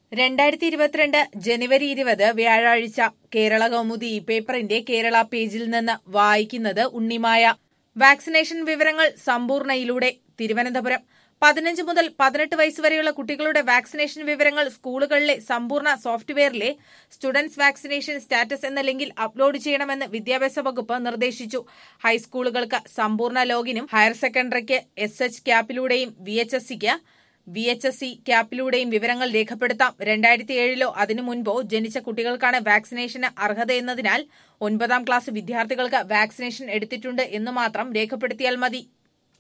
രണ്ടായിരത്തി ഇരുപത്തിരണ്ട് ജനുവരി ഇരുപത് വ്യാഴാഴ്ച കേരള കൗമുദി ഈ പേപ്പറിന്റെ കേരള പേജിൽ നിന്ന് വായിക്കുന്നത് ഉണ്ണിമായ വാക്സിനേഷൻ വിവരങ്ങൾ സമ്പൂർണ്ണയിലൂടെ തിരുവനന്തപുരം പതിനഞ്ച് മുതൽ പതിനെട്ട് വയസ്സ് വരെയുള്ള കുട്ടികളുടെ വാക്സിനേഷൻ വിവരങ്ങൾ സ്കൂളുകളിലെ സമ്പൂർണ്ണ സോഫ്റ്റ്വെയറിലെ സ്റ്റുഡൻസ് വാക്സിനേഷൻ സ്റ്റാറ്റസ് എന്ന ലിങ്കിൽ അപ്ലോഡ് ചെയ്യണമെന്ന് വിദ്യാഭ്യാസ വകുപ്പ് നിർദ്ദേശിച്ചു ഹൈസ്കൂളുകൾക്ക് സമ്പൂർണ്ണ ലോഗിനും ഹയർ സെക്കൻഡറിക്ക് എസ് എച്ച് ക്യാപ്പിലൂടെയും വി എച്ച് എസ് സിക്ക് വി എച്ച് എസ് സി ക്യാപ്പിലൂടെയും വിവരങ്ങൾ രേഖപ്പെടുത്താം രണ്ടായിരത്തി ഏഴിലോ അതിനു മുൻപോ ജനിച്ച കുട്ടികൾക്കാണ് വാക്സിനേഷന് അർഹതയെന്നതിനാൽ ഒൻപതാം ക്ലാസ് വിദ്യാർത്ഥികൾക്ക് വാക്സിനേഷൻ എടുത്തിട്ടുണ്ട് എന്ന് മാത്രം രേഖപ്പെടുത്തിയാൽ മതി